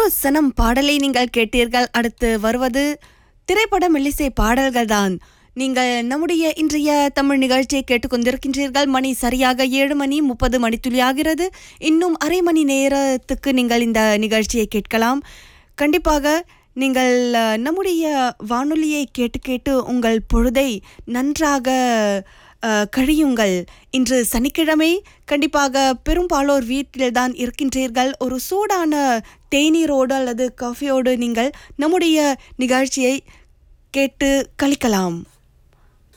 ஒரு சனம் பாடலை நீங்கள் கேட்டீர்கள் அடுத்து வருவது திரைப்பட மெல்லிசை பாடல்கள் தான் நீங்கள் நம்முடைய இன்றைய தமிழ் நிகழ்ச்சியை கேட்டுக்கொண்டிருக்கின்றீர்கள் மணி சரியாக ஏழு மணி முப்பது மணித்துளி ஆகிறது இன்னும் அரை மணி நேரத்துக்கு நீங்கள் இந்த நிகழ்ச்சியை கேட்கலாம் கண்டிப்பாக நீங்கள் அஹ், நம்முடைய வானொலியை கேட்டு கேட்டு உங்கள் பொழுதை நன்றாக அஹ், கழியுங்கள் இன்று சனிக்கிழமை கண்டிப்பாக பெரும்பாலோர் வீட்டில்தான் இருக்கின்றீர்கள் ஒரு சூடான தேநீரோடு அல்லது காஃபியோடு நீங்கள் நம்முடைய நிகழ்ச்சியை கேட்டு கழிக்கலாம்